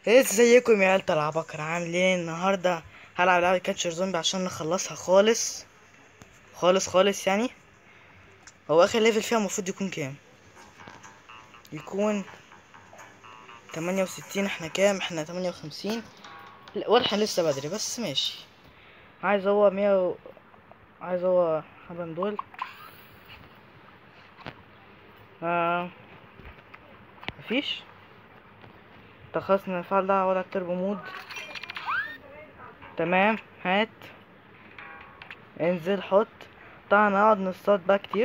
ازيكم يا عيلة العباقرة عاملين ايه النهاردة هلعب لعبة كاتشر زومبي عشان نخلصها خالص خالص خالص يعني هو اخر ليفل فيها المفروض يكون كام يكون تمانية وستين احنا كام احنا تمانية وخمسين لا واضح إن لسه بدري بس ماشي عايز هو مية و... عايز هو حبة من دول آه. مفيش تخلص من الفعل ده ولا التربو مود تمام هات انزل حط طبعا نقعد نصطاد بقى كتير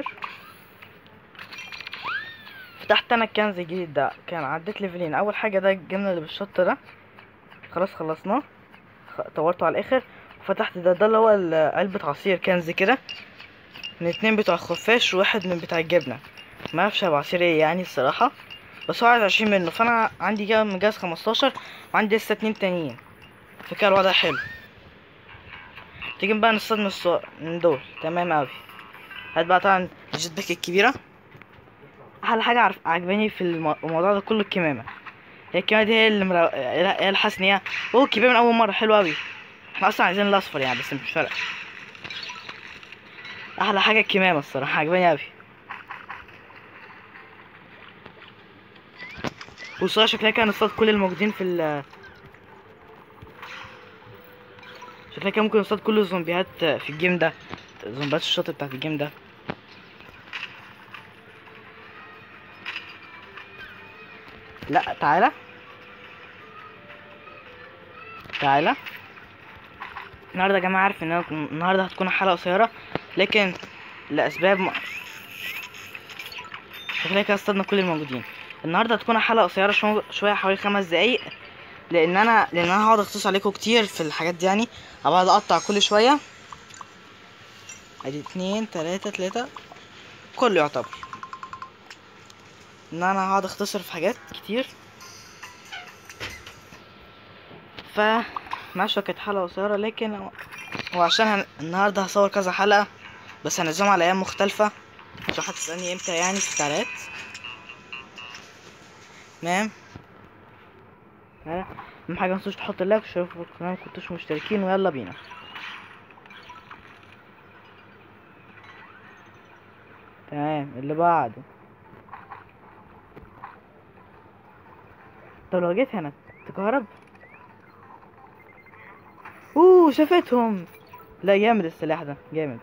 فتحت انا الكنز الجديد ده كان عديت ليفلين اول حاجه ده الجبنه اللي بالشط ده خلاص خلصناه خ- طورته على الاخر وفتحت ده ده اللي هو ال- علبه عصير كنز كده من اتنين بتوع الخفاش وواحد من بتاع الجبنه ما اعرفش هيبقى عصير ايه يعني الصراحه بس هو عايز عشرين منه فانا عندي جا مجاز خمستاشر وعندي لسه اتنين تانيين فكده الوضع حلو تيجي بقى نصطاد من, الصو... من دول تمام اوي هات بقى طبعا الجيت باك الكبيرة احلى حاجة عارف عجباني في الم- الموضوع ده كله الكمامة هي الكمامة دي هي اللي مرا... هي اللي حاسس ان هي هو الكبيرة من اول مرة حلو اوي احنا اصلا عايزين الاصفر يعني بس مش فارقة احلى حاجة الكمامة الصراحة عجباني اوي والصراحة شكلها كان نصطاد كل الموجودين في ال شكلها كان ممكن نصطاد كل الزومبيات في الجيم ده زومبيات الشاطئ بتاعت الجيم ده لا تعالى تعالى النهارده يا جماعه عارف ان أنا النهارده هتكون حلقه قصيره لكن لاسباب م... شكلها كده اصطادنا كل الموجودين النهارده هتكون حلقه قصيره شو- شويه حوالي خمس دقايق لان انا لان انا هقعد اختص عليكم كتير في الحاجات دي يعني هقعد اقطع كل شويه ادي اتنين تلاتة تلاتة كله يعتبر ان انا هقعد اختصر في حاجات كتير ف معلش كانت حلقة قصيرة لكن وعشان هن... النهاردة هصور كذا حلقة بس هنزلهم على ايام مختلفة عشان هتسألني امتى يعني في التعليقات تمام ها، اهم حاجة متنسوش تحط اللايك وتشتركوا في القناة مكنتوش مشتركين ويلا بينا تمام اللي بعده طب لو جيت هنا تكهرب اوه شافتهم لا جامد السلاح ده جامد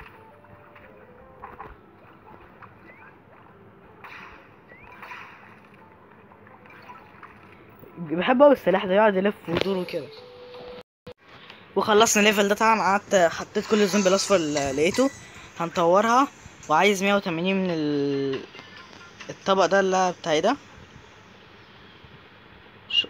بحب اوي السلاح ده يقعد يلف ويدور وكده وخلصنا الليفل ده طبعا قعدت حطيت كل الزومبي الاصفر اللي لقيته هنطورها وعايز 180 من ال... الطبق ده اللي بتاعي ده ش...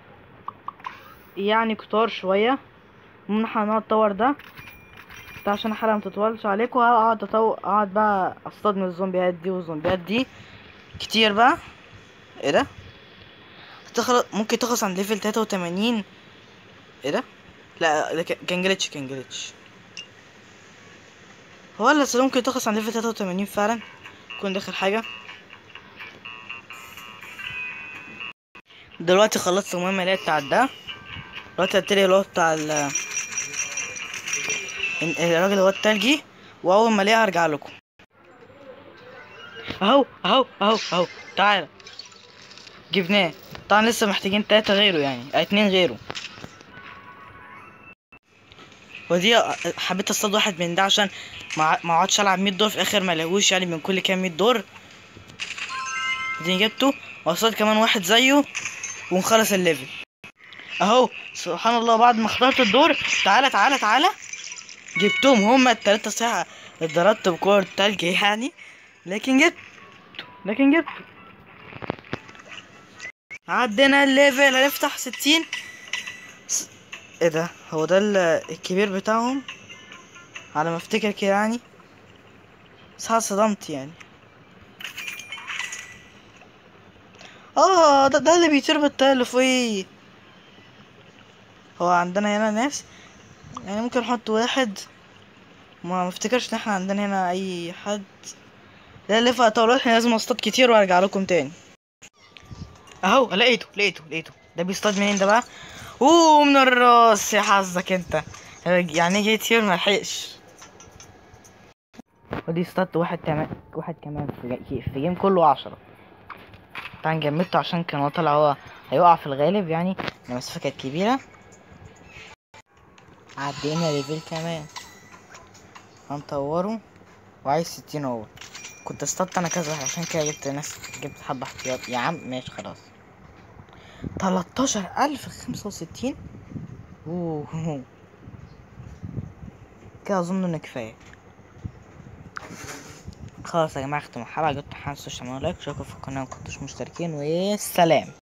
يعني كتار شوية ممكن احنا نقعد نطور ده ده عشان الحلقة متطولش عليكم اقعد أطو... اقعد بقى اصطاد من الزومبيات دي والزومبيات دي كتير بقى ايه ده تخلص ممكن تخلص عند ليفل 83 ايه ده لا ده ك- كان جليتش كان جليتش هو ولا أصل ممكن تخلص عند ليفل 83 فعلا يكون داخل حاجة دلوقتي خلصت المهمة اللي هي بتاعت ده دلوقتي هبتدي اللي هو بتاع ال ال- الراجل اللي هو التلجي واول ما الاقيه هرجع لكم اهو اهو اهو اهو تعالى جبناه طبعا لسه محتاجين تلاتة غيره يعني آه، اتنين غيره ودي حبيت اصطاد واحد من ده عشان ما ما اقعدش العب 100 دور في الاخر ما لهوش يعني من كل كام 100 دور دي جبته واصطاد كمان واحد زيه ونخلص الليفل اهو سبحان الله بعد ما خلصت الدور تعالى تعالى تعالى جبتهم هما التلاتة ساعة اتضربت بكور تلج يعني لكن جبت لكن جبت عدينا الليفل هنفتح ستين س- ايه ده هو ده ال- الكبير بتاعهم على ما افتكر كده يعني بس أنا صدمت يعني اه ده, ده اللي بيطير بالطيارة اللي فوقيه هو عندنا هنا ناس يعني ممكن نحط واحد ما مفتكرش ان احنا عندنا هنا اي حد لا لفة طول احنا لازم اصطاد كتير وارجع لكم تاني اهو لقيته لقيته لقيته ده بيصطاد منين ده بقى اوه من الراس يا حظك انت يعني جيت هير ملحقش ودي اصطادت واحد كمان واحد كمان في, جي... في جيم كله عشرة طبعا جمدته عشان كان هو طلع هو هيقع في الغالب يعني المسافة كانت كبيرة عدينا ليفل كمان هنطوره وعايز ستين هو كنت اصطدت انا كذا واحد عشان كده جبت ناس جبت حبة احتياط يا عم ماشي خلاص تلاتاشر ألف خمسة وستين اوه كده اظن انه كفاية خلاص يا جماعة اختم الحلقة جبت حاسس تعملوا لايك وشاركوا في القناة مكنتوش مشتركين والسلام